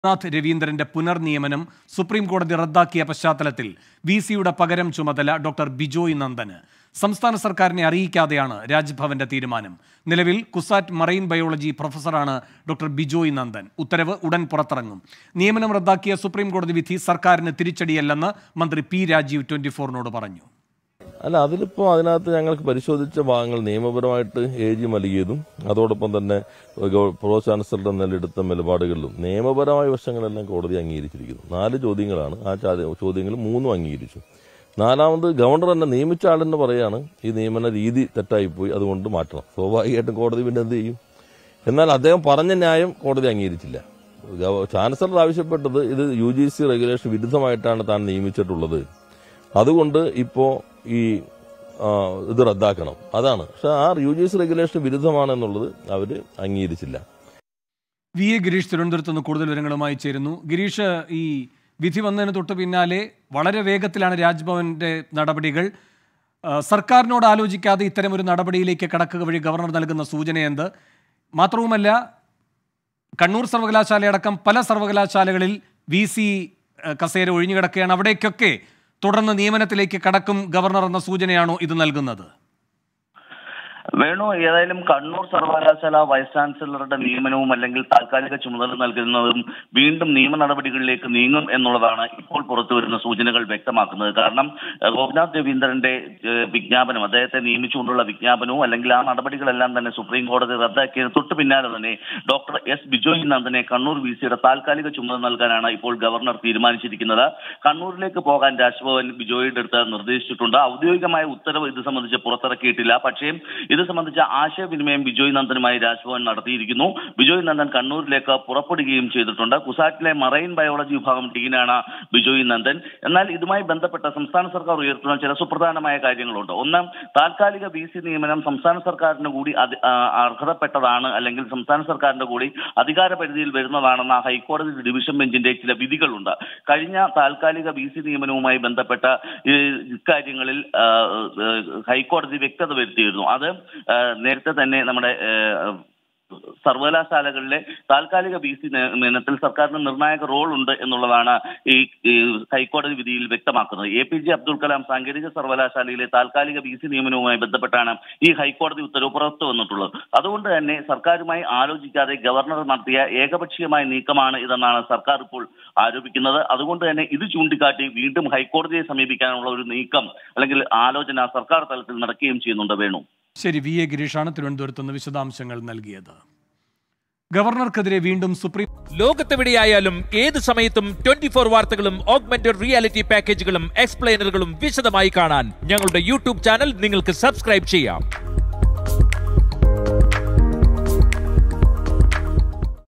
Nath രവീന്ദ്രന്റെ പുനർനിയമനം supreme കോടതി റദ്ദാക്കിയ പശ്ചാത്തലത്തിൽ വി സിയുടെ പകരം ചുമതല ഡോക്ടർ ബിജോയ് നന്ദന് സംസ്ഥാന സർക്കാരിനെ അറിയിക്കാതെയാണ് രാജ്ഭവന്റെ തീരുമാനം നിലവിൽ കുസാറ്റ് മറൈൻ ബയോളജി പ്രൊഫസറാണ് ഡോക്ടർ ബിജോയ് നന്ദൻ ഉത്തരവ് ഉടൻ പുറത്തിറങ്ങും നിയമനം റദ്ദാക്കിയ സുപ്രീം കോടതി വിധി സർക്കാരിന് തിരിച്ചടിയല്ലെന്ന് മന്ത്രി പി രാജീവ് ട്വന്റി ഫോറിനോട് പറഞ്ഞു അല്ല അതിലിപ്പോൾ അതിനകത്ത് ഞങ്ങൾക്ക് പരിശോധിച്ച ഭാഗങ്ങൾ നിയമപരമായിട്ട് എ ജി നൽകിയതും അതോടൊപ്പം തന്നെ ഗവ- പ്രോ ചാൻസലറുടെ നിലയെടുത്ത നിലപാടുകളിലും നിയമപരമായ വശങ്ങളെല്ലാം കോടതി അംഗീകരിച്ചിരിക്കുന്നു നാല് ചോദ്യങ്ങളാണ് ആ ചാദ്യ- ചോദ്യങ്ങൾ മൂന്നും അംഗീകരിച്ചു നാലാമത് ഗവർണർ തന്നെ നിയമിച്ച ആളെന്ന് പറയാണ് ഈ നിയമന രീതി തെറ്റായിപ്പോയി അതുകൊണ്ട് മാറ്റണം സ്വാഭാവികമായിട്ടും കോടതി പിന്നെ എന്ത് ചെയ്യും എന്നാൽ അദ്ദേഹം പറഞ്ഞ ന്യായം കോടതി അംഗീകരിച്ചില്ല ഗവ- ചാൻസലർ ആവശ്യപ്പെട്ടത് ഇത് യു ജി സി റെഗുലേഷൻ വിരുദ്ധമായിട്ടാണ് താൻ നിയമിച്ചിട്ടുള്ളത് അതുകൊണ്ട് ഇപ്പോ ഈ ആ, ഇത് റദ്ദാക്കണം അതാണ് പക്ഷെ ആ യു ജി സി റെഗുലേഷൻ വിരുദ്ധമാണെന്നുള്ളത് അവര് അംഗീകരിച്ചില്ല വി എ ഗിരീഷ് തിരുവനന്തപുരത്ത് നിന്ന് കൂടുതൽ വിവരങ്ങളുമായി ചേരുന്നു ഗിരീഷ് ഈ വിധി വന്നതിന് തൊട്ട് പിന്നാലെ വളരെ വേഗത്തിലാണ് രാജ്ഭവന്റെ നടപടികൾ ആ, സർക്കാരിനോട് ആലോചിക്കാതെ ഇത്തരമൊരു നടപടിയിലേക്ക് കടക്കുക വഴി ഗവർണർ നൽകുന്ന സൂചന എന്ത് മാത്രവുമല്ല കണ്ണൂർ സർവകലാശാലയടക്കം പല സർവകലാശാലകളിൽ വി സി കസേര ഒഴിഞ്ഞുകിടക്കുകയാണ് അവിടേക്കൊക്കെ തുടർന്ന് നിയമനത്തിലേക്ക് കടക്കും ഗവർണർ എന്ന സൂചനയാണോ ഇത് നൽകുന്നത് വേണു ഏതായാലും കണ്ണൂർ സർവകലാശാല വൈസ് ചാൻസലറുടെ നിയമനവും അല്ലെങ്കിൽ താൽക്കാലിക ചുമതല നൽകുന്നതും വീണ്ടും നിയമ നടപടികളിലേക്ക് നീങ്ങും എന്നുള്ളതാണ് ഇപ്പോൾ പുറത്തു വരുന്ന സൂചനകൾ വ്യക്തമാക്കുന്നത് കാരണം ഏഹ്, ഗോപിനാഥ് രവീന്ദ്രന്റെ ഏഹ്, വിജ്ഞാപനം അദ്ദേഹത്തെ നിയമിച്ചുകൊണ്ടുള്ള വിജ്ഞാപനവും അല്ലെങ്കിൽ ആ നടപടികളെല്ലാം തന്നെ സുപ്രീം കോടതി റദ്ദാക്കിയത് തൊട്ട് പിന്നാലെ തന്നെ ഡോക്ടർ എസ് ബിജോയ് നന്ദനെ കണ്ണൂർ വി സിയുടെ താൽക്കാലിക ചുമതല നൽകാനാണ് ഇപ്പോൾ ഗവർണർ തീരുമാനിച്ചിരിക്കുന്നത് കണ്ണൂരിലേക്ക് പോകാൻ രാജ്ഭവൻ ബിജോയുടെ അടുത്ത് നിർദ്ദേശിച്ചിട്ടുണ്ട് ഔദ്യോഗികമായ ഉത്തരവ് ഇത് സംബന്ധിച്ച് പുറത്തിറക്കിയിട്ടില്ല പക്ഷേ ഇത് സംബന്ധിച്ച ആശയവിനിമയം ബിജോയ് നന്ദനുമായി രാജ്ഭവൻ നടത്തിയിരിക്കുന്നു ബിജോയ് നന്ദൻ കണ്ണൂരിലേക്ക് പുറപ്പെടുകയും ചെയ്തിട്ടുണ്ട് കുസാറ്റിലെ മറൈൻ ബയോളജി വിഭാഗം ടീനാണ് ബിജോയ് നന്ദൻ എന്നാൽ ഇതുമായി ബന്ധപ്പെട്ട സംസ്ഥാന സർക്കാർ ഉയർത്തുന്ന ചില സുപ്രധാനമായ കാര്യങ്ങളുണ്ട് ഒന്ന് താൽക്കാലിക വി സി നിയമനം സംസ്ഥാന സർക്കാരിന് കൂടി അധി- ആ, അർഹതപ്പെട്ടതാണ് അല്ലെങ്കിൽ സംസ്ഥാന സർക്കാരിന്റെ കൂടി അധികാര പരിധിയിൽ വരുന്നതാണെന്ന ഹൈക്കോടതി ഡിവിഷൻ ബെഞ്ചിന്റെ ചില വിധികളുണ്ട് കഴിഞ്ഞ താൽക്കാലിക വി സി നിയമനവുമായി ബന്ധപ്പെട്ട ഈ ഇക്കാര്യങ്ങളിൽ ആ, ആ, ഹൈക്കോടതി വ്യക്തത വരുത്തിയിരുന്നു അത് ആ, നേരത്തെ തന്നെ നമ്മുടെ ആ, സർവകലാശാലകളിലെ താൽക്കാലിക വി സി നിയമനത്തിൽ സർക്കാരിന് നിർണായക റോൾ ഉണ്ട് എന്നുള്ളതാണ് ഈ ഈ ഹൈക്കോടതി വിധിയിൽ വ്യക്തമാക്കുന്നത് A P J Abdul Kalam സാങ്കേതിക സർവകലാശാലയിലെ താൽക്കാലിക വി സി നിയമനവുമായി ബന്ധപ്പെട്ടാണ് ഈ ഹൈക്കോടതി ഉത്തരവ് പുറത്തു വന്നിട്ടുള്ളത് അതുകൊണ്ട് തന്നെ സർക്കാരുമായി ആലോചിക്കാതെ ഗവർണർ നടത്തിയ ഏകപക്ഷീയമായ നീക്കമാണ് ഇതെന്നാണ് സർക്കാർ ഇപ്പോൾ ആരോപിക്കുന്നത് അതുകൊണ്ട് തന്നെ ഇത് ചൂണ്ടിക്കാട്ടി വീണ്ടും ഹൈക്കോടതിയെ സമീപിക്കാനുള്ള ഒരു നീക്കം അല്ലെങ്കിൽ ആലോചന സർക്കാർ തലത്തിൽ നടക്കുകയും ചെയ്യുന്നുണ്ട് വേണു ശരി വി എ ഗിരീഷാണ് തിരുവനന്തപുരത്ത് നിന്ന് വിശദാംശങ്ങൾ നൽകിയത് ഗവർണർക്കെതിരെ വീണ്ടും സുപ്രീം ലോകത്തെവിടെയായാലും ഏത് സമയത്തും ട്വന്റി ഫോർ വാർത്തകളും ഓഗ്മെന്റഡ് റിയാലിറ്റി പാക്കേജുകളും എക്സ്പ്ലെയിനറുകളും വിശദമായി കാണാൻ ഞങ്ങളുടെ യൂട്യൂബ് ചാനൽ നിങ്ങൾക്ക് സബ്സ്ക്രൈബ് ചെയ്യാം